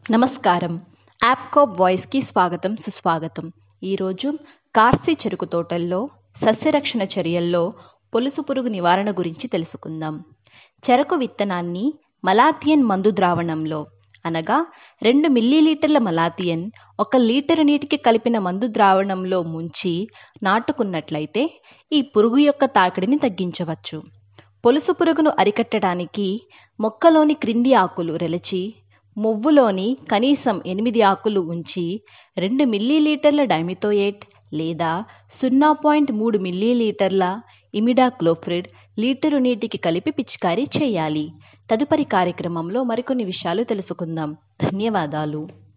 నమస్కారం యాప్కోప్ వాయిస్కి స్వాగతం సుస్వాగతం ఈరోజు కార్సి చెరుకు తోటల్లో సస్యరక్షణ చర్యల్లో పొలుసు పురుగు నివారణ గురించి తెలుసుకుందాం చెరకు విత్తనాన్ని మలాథియన్ మందు ద్రావణంలో అనగా రెండు మిల్లీలీటర్ల మలాథియన్ ఒక లీటరు నీటికి కలిపిన మందు ద్రావణంలో ముంచి నాటుకున్నట్లయితే ఈ పురుగు యొక్క తాకిడిని తగ్గించవచ్చు పొలుసు పురుగును అరికట్టడానికి మొక్కలోని క్రింది ఆకులు రెలచి మువ్వులోని కనీసం ఎనిమిది ఆకులు ఉంచి రెండు మిల్లీలీటర్ల డైమిథోయేట్ లేదా సున్నా పాయింట్ మూడు మిల్లీలీటర్ల ఇమిడాక్లోఫ్రిడ్ లీటరు నీటికి కలిపి పిచికారీ చేయాలి తదుపరి కార్యక్రమంలో మరికొన్ని విషయాలు తెలుసుకుందాం ధన్యవాదాలు